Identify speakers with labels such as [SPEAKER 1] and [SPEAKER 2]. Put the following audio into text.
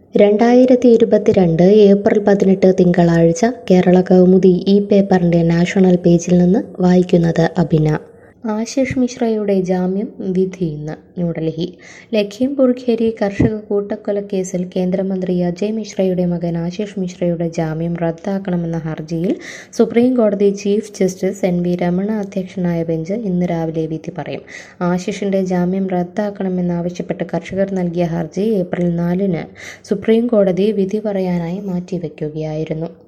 [SPEAKER 1] രണ്ടായിരത്തി ഇരുപത്തിരണ്ട് ഏപ്രിൽ പതിനെട്ട് തിങ്കളാഴ്ച കേരള കൗമുദി ഈ പേപ്പറിൻ്റെ നാഷണൽ പേജിൽ നിന്ന് വായിക്കുന്നത് അഭിന ആശിഷ് മിശ്രയുടെ ജാമ്യം വിധി ഇന്ന് ന്യൂഡൽഹി ലഖീംപൂർ ഖേരി കർഷക കൂട്ടക്കൊലക്കേസിൽ കേന്ദ്രമന്ത്രി അജയ് മിശ്രയുടെ മകൻ ആശിഷ് മിശ്രയുടെ ജാമ്യം റദ്ദാക്കണമെന്ന ഹർജിയിൽ സുപ്രീം കോടതി chief justice N V Ramana അധ്യക്ഷനായ ബെഞ്ച് ഇന്ന് രാവിലെ വിധി പറയും ആശിഷിന്റെ ജാമ്യം റദ്ദാക്കണമെന്നാവശ്യപ്പെട്ട് കർഷകർ നൽകിയ ഹർജി ഏപ്രിൽ നാലിന് സുപ്രീം കോടതി വിധി പറയാനായി മാറ്റിവെക്കുകയായിരുന്നു